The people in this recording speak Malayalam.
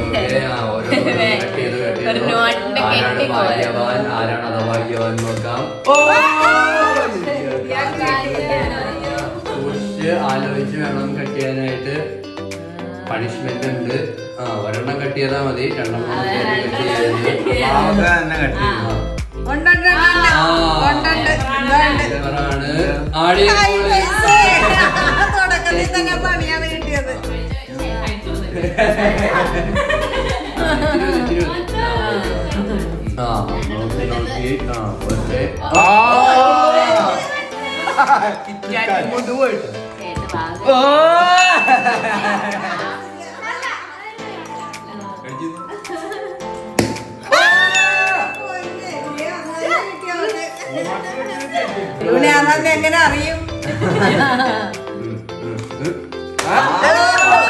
ഓക്കേ, ആ, ഓരോന്ന് കട്ട് ചെയ്ത് കട്ട് ചെയ്ത് ഒരു നോട്ടിന്റെ ആരാണ് കെട്ടി പോലെ. ഭാഗ്യവാൻ ആരാണ് അധഭാഗ്യവാൻ നോക്കാം സൂക്ഷിച്ച് ആലോചിച്ച് വേണം കട്ട് ചെയ്യാനായിട്ട് പണിഷ്മെന്റ് ഉണ്ട് ആ ഒരെണ്ണം കട്ട് ചെയ്താൽ മതി രണ്ടെണ്ണം കട്ട് ചെയ്യരുത് പാവക്ക തന്നെ കട്ട് ചെയ്തു. ആ. ഉണ്ട്, ഉണ്ട്, ഉണ്ട്, ഉണ്ട്. ഉണ്ട്, ഉണ്ട്. ഇതുണ്ട്. ഇവരാണ് ആടി ഹായ്, പൈസ. തുടക്കത്തിൽ തന്നെ പണിയാണ് കിട്ടിയത് ആ നോക്കി നോക്കി ആ ഓക്കെ ഇവനെ അതെന്നെ എങ്ങനെ അറിയും ഉം, ഉം, ഉം.